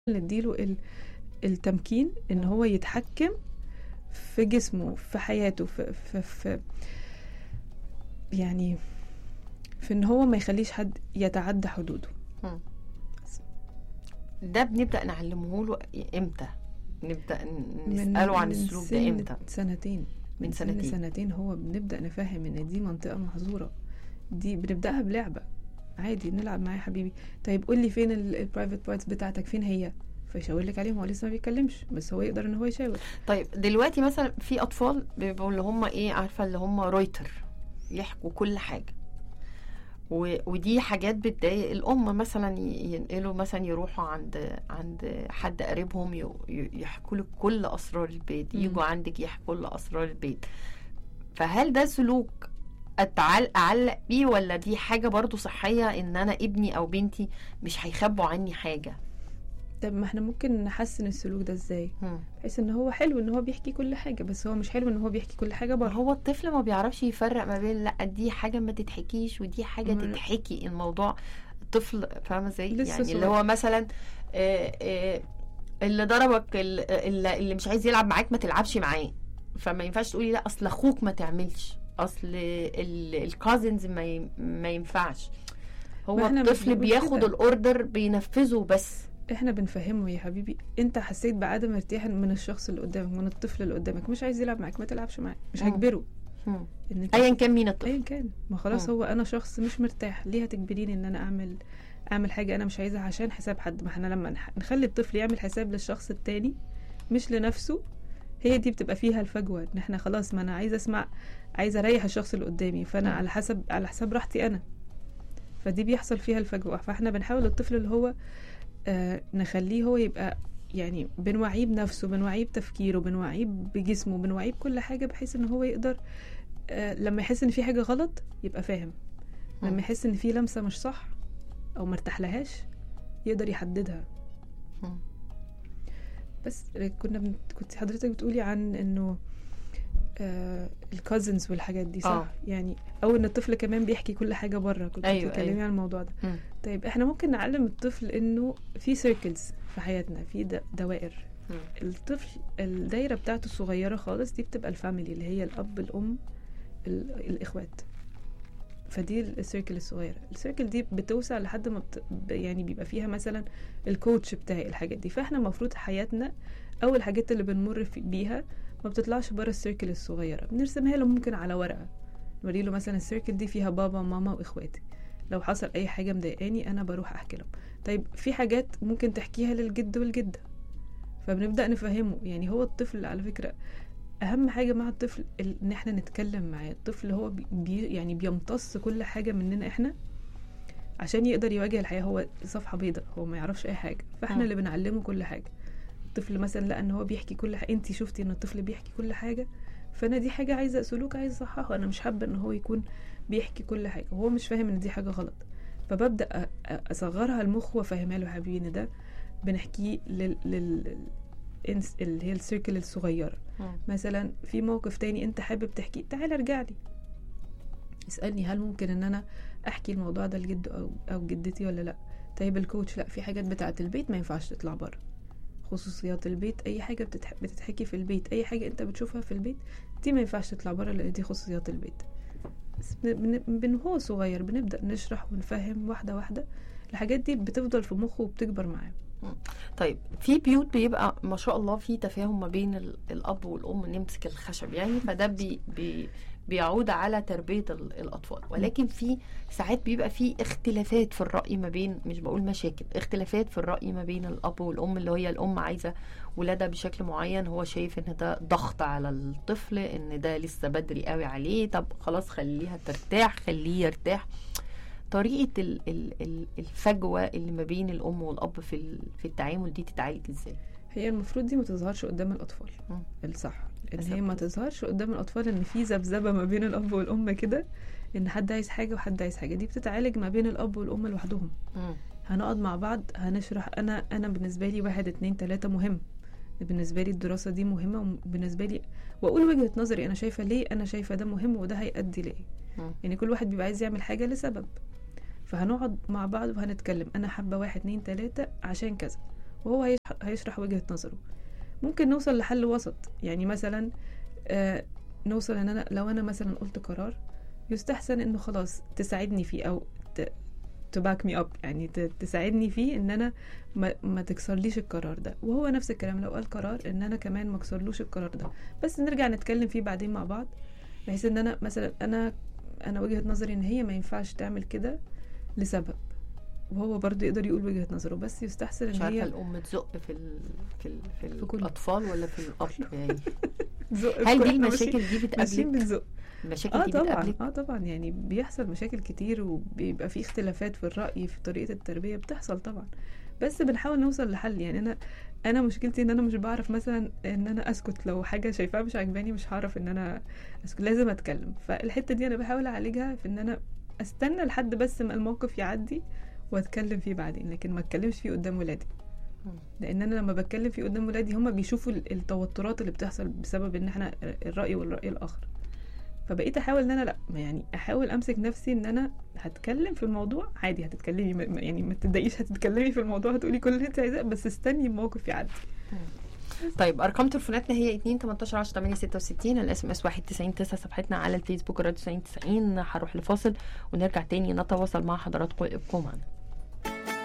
نديله ال- التمكين ان هو يتحكم في جسمه في حياته في, في, في يعني في ان هو ما يخليش حد يتعدى حدوده ده بنبدا نعلمه له امتى نبدا نساله عن من السلوك سن ده امتى سنتين من سن سنتين. سنتين هو بنبدا نفهم ان دي منطقه محظوره دي بنبداها بلعبه عادي نلعب معاه يا حبيبي طيب قول لي فين البرايفت بارتس بتاعتك فين هي فيشاور لك عليهم هو لسه ما بيتكلمش بس هو يقدر ان هو يشاور طيب دلوقتي مثلا في اطفال بيبقوا اللي هم ايه عارفه اللي هم رويتر يحكوا كل حاجه و... ودي حاجات بتضايق الام مثلا ي- ينقلوا مثلا يروحوا عند عند حد قريبهم ي... ي- يحكوا لك كل اسرار البيت مم. يجوا عندك يحكوا لك اسرار البيت فهل ده سلوك اتعلق اعلق بيه ولا دي حاجه برضو صحيه ان انا ابني او بنتي مش هيخبوا عني حاجه طب ما احنا ممكن نحسن السلوك ده ازاي مم. بحيث ان هو حلو ان هو بيحكي كل حاجه بس هو مش حلو ان هو بيحكي كل حاجه ما بره هو الطفل ما بيعرفش يفرق ما بين لا دي حاجه ما تتحكيش ودي حاجه ما- تتحكي الموضوع الطفل فاهمه ازاي لسه يعني اللي صغير. هو مثلا آه، آه، اللي ضربك ال- اللي اللي مش عايز يلعب معاك ما تلعبش معاه فما ينفعش تقولي لا اصل اخوك ما تعملش اصل الكازنز ما ي- ما ينفعش هو ما إحنا مش الطفل بنقول بياخد كده. الاوردر بينفذه بس احنا بنفهمه يا حبيبي انت حسيت بعدم ارتياح من الشخص اللي قدامك من الطفل اللي قدامك مش عايز يلعب معاك ما تلعبش معاه مش مم. هجبره مم. ان انت ايا كان مين الطفل ايا كان ما خلاص مم. هو انا شخص مش مرتاح ليه هتجبريني ان انا اعمل اعمل حاجه انا مش عايزها عشان حساب حد ما احنا لما نح- نخلي الطفل يعمل حساب للشخص التاني مش لنفسه هي دي بتبقى فيها الفجوه ان احنا خلاص ما انا عايزه اسمع عايزه اريح الشخص اللي قدامي فانا مم. على حسب على حساب راحتي انا فدي بيحصل فيها الفجوه فاحنا بنحاول الطفل اللي هو آه نخليه هو يبقى يعني بنوعيه بنفسه بنوعيه بتفكيره بنوعيه بجسمه بنوعيه بكل حاجه بحيث ان هو يقدر آه لما يحس ان في حاجه غلط يبقى فاهم مم. لما يحس ان في لمسه مش صح او مرتاح لهاش يقدر يحددها مم. بس كنا بن... كنت حضرتك بتقولي عن انه آه الكازنز والحاجات دي صح آه. يعني او ان الطفل كمان بيحكي كل حاجه بره كنت أيوة، بتتكلمي أيوة. عن الموضوع ده مم. طيب احنا ممكن نعلم الطفل انه في سيركلز في حياتنا في د- دوائر مم. الطفل الدايره بتاعته الصغيره خالص دي بتبقى الفاميلي اللي هي الاب الام ال- الاخوات فدي السيركل الصغيره السيركل دي بتوسع لحد ما بت... ب- يعني بيبقى فيها مثلا الكوتش بتاعي الحاجات دي فاحنا المفروض حياتنا او الحاجات اللي بنمر في- بيها ما بتطلعش بره السيركل الصغيره بنرسمها له ممكن على ورقه نوري له مثلا السيركل دي فيها بابا ماما واخواتي لو حصل اي حاجه مضايقاني انا بروح احكي لهم طيب في حاجات ممكن تحكيها للجد والجده فبنبدا نفهمه يعني هو الطفل على فكره اهم حاجه مع الطفل ال- ان احنا نتكلم معاه الطفل هو بي بي- يعني بيمتص كل حاجه مننا احنا عشان يقدر يواجه الحياه هو صفحه بيضاء هو ما يعرفش اي حاجه فاحنا مم. اللي بنعلمه كل حاجه الطفل مثلا لقى ان هو بيحكي كل حاجه انت شفتي ان الطفل بيحكي كل حاجه فانا دي حاجه عايزه سلوك عايزه اصححه انا مش حابه ان هو يكون بيحكي كل حاجه وهو مش فاهم ان دي حاجه غلط فببدا أ- أ- اصغرها المخ وافهمها له يا حبيبي ان ده بنحكيه لل, لل... الإنس- اللي هي السيركل الصغيره مم. مثلا في موقف تاني انت حابب تحكيه تعال ارجع لي اسالني هل ممكن ان انا احكي الموضوع ده لجد او او جدتي ولا لا طيب الكوتش لا في حاجات بتاعه البيت ما ينفعش تطلع بره خصوصيات البيت اي حاجه بتتح... بتتحكي في البيت اي حاجه انت بتشوفها في البيت دي ما ينفعش تطلع بره لان دي خصوصيات البيت بس بن... بن... بن هو صغير بنبدا نشرح ونفهم واحده واحده الحاجات دي بتفضل في مخه وبتكبر معاه طيب في بيوت بيبقى ما شاء الله في تفاهم ما بين ال- الاب والام نمسك الخشب يعني فده بي بي بيعود على تربيه ال- الاطفال ولكن في ساعات بيبقى في اختلافات في الراي ما بين مش بقول مشاكل اختلافات في الراي ما بين الاب والام اللي هي الام عايزه ولادها بشكل معين هو شايف ان ده ضغط على الطفل ان ده لسه بدري قوي عليه طب خلاص خليها ترتاح خليه يرتاح طريقه ال- ال- ال- الفجوه اللي ما بين الام والاب في ال- في التعامل دي تتعالج ازاي هي المفروض دي ما تظهرش قدام الاطفال مم. الصح ان للأسف هي ما كده. تظهرش قدام الاطفال ان في ذبذبه ما بين الاب والام كده ان حد عايز حاجه وحد عايز حاجه دي بتتعالج ما بين الاب والام لوحدهم مم. هنقعد مع بعض هنشرح انا انا بالنسبه لي واحد اتنين تلاته مهم بالنسبه لي الدراسه دي مهمه وبالنسبه لي واقول وجهه نظري انا شايفه ليه انا شايفه ده مهم وده هيأدي لايه مم. يعني كل واحد بيبقى عايز يعمل حاجه لسبب فهنقعد مع بعض وهنتكلم انا حابه واحد اتنين تلاته عشان كذا وهو هيشرح, هيشرح وجهة نظره ممكن نوصل لحل وسط يعني مثلا آه نوصل ان انا لو انا مثلا قلت قرار يستحسن انه خلاص تساعدني فيه او تباك مي اب يعني ت- تساعدني فيه ان انا ما, ما تكسرليش القرار ده وهو نفس الكلام لو قال قرار ان انا كمان ما اكسرلوش القرار ده بس نرجع نتكلم فيه بعدين مع بعض بحيث ان انا مثلا انا انا وجهة نظري ان هي ما ينفعش تعمل كده لسبب وهو برضو يقدر يقول وجهة نظره بس يستحسن مش ان عارفه هي الام تزق في ال... في ال... في, في كله. الاطفال ولا في الاب يعني تزق هل في دي كل- إحنا المشاكل ماشيين- دي ماشيين بتقابلك بنزق المشاكل اه دي طبعا بتقابلك اه طبعا يعني بيحصل مشاكل كتير وبيبقى في اختلافات في الرأي في طريقة التربية بتحصل طبعا بس بنحاول نوصل لحل يعني انا انا مشكلتي ان انا مش بعرف مثلا ان انا اسكت لو حاجة شايفاها مش عاجباني مش هعرف ان انا اسكت لازم اتكلم فالحتة دي انا بحاول اعالجها في ان انا استنى لحد بس ما الموقف يعدي واتكلم فيه بعدين لكن ما اتكلمش فيه قدام ولادي مم. لان انا لما بتكلم فيه قدام ولادي هم بيشوفوا ال- التوترات اللي بتحصل بسبب ان احنا الراي والراي الاخر فبقيت احاول ان انا لا ما يعني احاول امسك نفسي ان انا هتكلم في الموضوع عادي هتتكلمي ما- ما- يعني ما تتضايقيش هتتكلمي في الموضوع هتقولي كل اللي انت عايزاه بس استني الموقف يعدي طيب ارقام تليفوناتنا هي 2 18 10 8 66 الاس ام اس 1 90 9 صفحتنا على الفيسبوك راديو 90 90 هروح لفاصل ونرجع تاني نتواصل مع حضراتكم ابقوا معنا